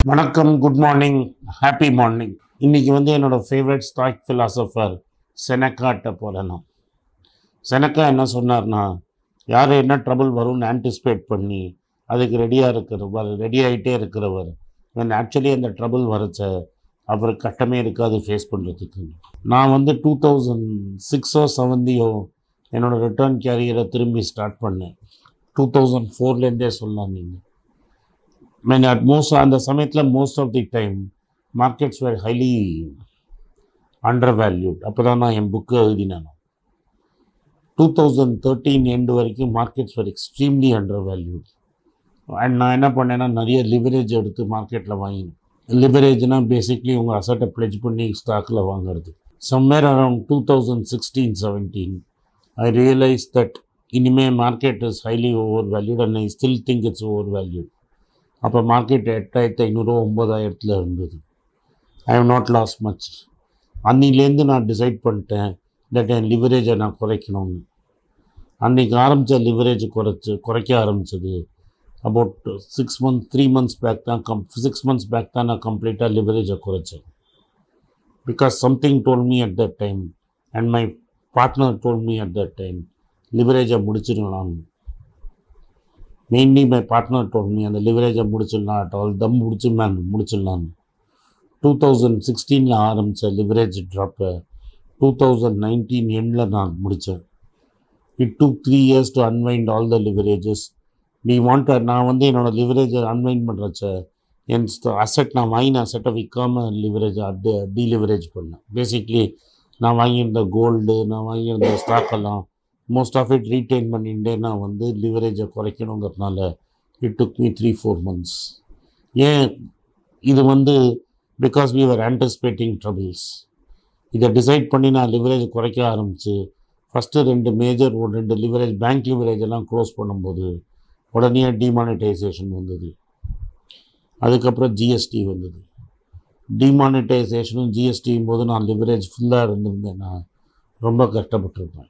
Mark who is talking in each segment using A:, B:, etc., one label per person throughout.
A: வணக்கம் good morning happy morning இன்னைக்கு வந்து என்னோட ஃபேவரட் ஸ்டாக் ஃபிலாசபர் செனக்காட்ட போகலாம் செனக்கா என்ன சொன்னார்னா யார் என்ன ட்ரபிள் வரும்னு ஆன்டிசிபேட் பண்ணி அதுக்கு ரெடியாக இருக்கிறவர் ரெடி ஆகிட்டே இருக்கிறவர் when ஆக்சுவலி அந்த ட்ரபிள் வரச்ச அவருக்கு கஷ்டமே இருக்காது ஃபேஸ் பண்ணுறதுக்கு நான் வந்து டூ தௌசண்ட் சிக்ஸோ செவன்லையோ என்னோட ரிட்டர்ன் கேரியரை திரும்பி ஸ்டார்ட் பண்ணேன் டூ தௌசண்ட் ஃபோர்லேருந்தே சொல்லலாம் நீங்கள் mean at most அந்த சமயத்தில் most of the time markets were highly undervalued அப்போ தான் நான் என் புக்கு எழுதினேன் டூ தௌசண்ட் தேர்ட்டீன் எண்டு வரைக்கும் markets were extremely undervalued and நான் என்ன பண்ணேன்னா நிறைய லிவரேஜ் எடுத்து மார்க்கெட்டில் வாங்கினேன் லிவரேஜ்னால் பேசிக்லி உங்கள் அசட்டை ப்ளெஜ் பண்ணி ஸ்டாக்கில் வாங்குறது somewhere around two thousand sixteen seventeen I realise that இனிமே market is highly overvalued and I still think it's overvalued அப்போ மார்க்கெட் எட்டாயிரத்தி ஐநூறு ஒம்பதாயிரத்தில் இருந்தது I have not lost much அன்னிலேருந்து நான் டிசைட் பண்ணிட்டேன் தட் என் லிவரேஜை நான் குறைக்கணும்னு அன்றைக்கி ஆரம்பித்த லிவரேஜ் குறைச்சி குறைக்க ஆரம்பிச்சது about six month three months back தான் கம் சிக்ஸ் மந்த்ஸ் பேக் தான் நான் கம்ப்ளீட்டாக லிவரேஜை குறைச்சேன் because something told me at that time and my partner told me at that time லிவரேஜை முடிச்சிடலாம்னு mainly my partner told me அந்த லிவரேஜை முடிச்சிடலாம் அட் ஆல் தம் முடிச்சிடலாம் முடிச்சிடலான்னு டூ தௌசண்ட் சிக்ஸ்டீனில் ஆரம்பித்த லிவரேஜ் ட்ராப்பை டூ தௌசண்ட் நைன்டீன் எண்டில் நான் முடித்தேன் it two three years to unwind all the leverages நீ வாண்ட் நான் வந்து என்னோடய லிவரேஜை அன்வைண்ட் பண்ணுறச்ச என் அசெட் நான் வாங்கின அசெட்டை விற்காம லிவரேஜ் அட் டீலிவரேஜ் பண்ணேன் பேசிக்லி நான் வாங்கியிருந்த கோல்டு நான் வாங்கியிருந்த ஸ்டாக் எல்லாம் மோஸ்ட் ஆஃப் இட் ரீட்டைன் பண்ணிகிட்டே நான் வந்து லிவரேஜை குறைக்கணுங்கிறதுனால it took me three four months ஏன் இது வந்து because we are anticipating troubles இதை டிசைட் பண்ணி நான் லிவரேஜ் குறைக்க ஆரம்பித்து ஃபஸ்ட்டு ரெண்டு மேஜர் ஒரு ரெண்டு லிவரேஜ் பேங்க் லிவரேஜ் எல்லாம் க்ளோஸ் பண்ணும்போது உடனே டிமானிட்டைசேஷன் வந்தது அதுக்கப்புறம் ஜிஎஸ்டி வந்தது டிமானிட்டைசேஷனும் ஜிஎஸ்டியும் போது நான் லிவரேஜ் ஃபுல்லாக இருந்திருந்தேன்னா ரொம்ப கஷ்டப்பட்டிருப்பேன்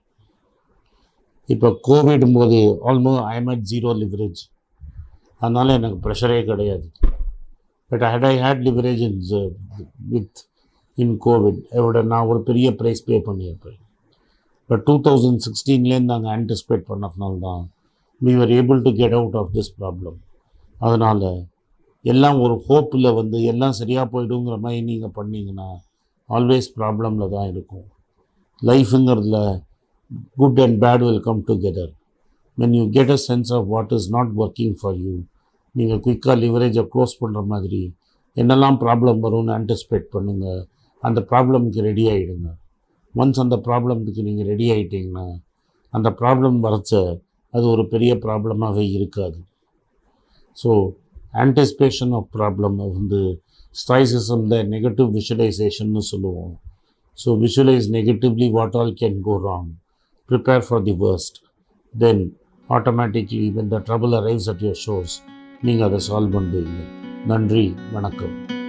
A: இப்போ கோவிடும் போது almost I am at zero leverage அதனால் எனக்கு ப்ரெஷரே கிடையாது but had I had leverage in with in Covid இதோட நான் ஒரு பெரிய ப்ரைஸ் பே பண்ணியிருப்பேன் பட் டூ தௌசண்ட் சிக்ஸ்டீன்லேருந்து நாங்கள் ஆன்டிசிபேட் பண்ணதுனால தான் we are able to get out of this problem அதனால் எல்லாம் ஒரு ஹோப்பில் வந்து எல்லாம் சரியாக போயிடுங்கிற மாதிரி நீங்கள் பண்ணீங்கன்னா ஆல்வேஸ் ப்ராப்ளமில் தான் இருக்கும் லைஃபுங்கிறதுல good and bad will come together. When you get a sense of what is not working for you, நீங்கள் குயிக்காக லிவரேஜை க்ளோஸ் பண்ணுற மாதிரி என்னெல்லாம் ப்ராப்ளம் வரும்னு ஆன்டிசிபேட் பண்ணுங்கள் அந்த ப்ராப்ளம்க்கு ரெடி ஆகிடுங்க ஒன்ஸ் அந்த ப்ராப்ளம்க்கு நீங்கள் ரெடி ஆகிட்டீங்கன்னா அந்த ப்ராப்ளம் வரச்ச அது ஒரு பெரிய ப்ராப்ளமாகவே இருக்காது ஸோ ஆன்டிசிபேஷன் ஆஃப் ப்ராப்ளம் வந்து ஸ்டாய்சிசமில் நெகட்டிவ் விஷுவலைசேஷன்னு சொல்லுவோம் so visualise negatively what all can go wrong prepare for the worst then automatically when the trouble arrives at your shores நீங்கள் அதை சால்வ் பண்ணுவீங்க நன்றி வணக்கம்